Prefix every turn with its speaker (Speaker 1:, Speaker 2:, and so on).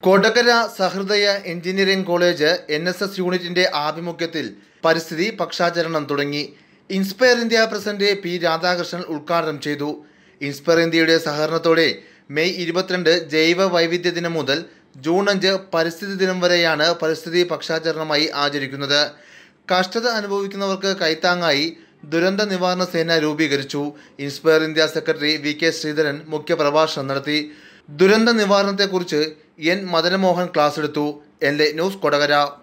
Speaker 1: Kodakara Sahrudaya engineering college N S S യൂണിറ്റിന്റെ ആഭിമുഖ്യത്തിൽ പരിസ്ഥിതി പക്ഷാചരണം തുടങ്ങി inspire India president P Radhakrishnan ഉദ്ഘാടനം ചെയ്തു ഇൻസ്പയർ ഇന്ത്യയുടെ സഹകരണത്തോടെ മെയ് ഇരുപത്തിരണ്ട് ജൈവ വൈവിധ്യ ദിനം മുതൽ ജൂൺ അഞ്ച് പരിസ്ഥിതി ദിനം വരെയാണ് പരിസ്ഥിതി പക്ഷാചരണമായി ആചരിക്കുന്നത് കഷ്ടത അനുഭവിക്കുന്നവർക്ക് കൈത്താങ്ങായി ദുരന്ത നിവാരണ സേന രൂപീകരിച്ചു inspire India secretary V K Sreedharan മുഖ്യപ്രഭാഷണം നടത്തി ദുരന്ത നിവാരണത്തെക്കുറിച്ച് എൻ മദനമോഹൻ ക്ലാസ് എടുത്തു എൻ ന്യൂസ് കൊടകര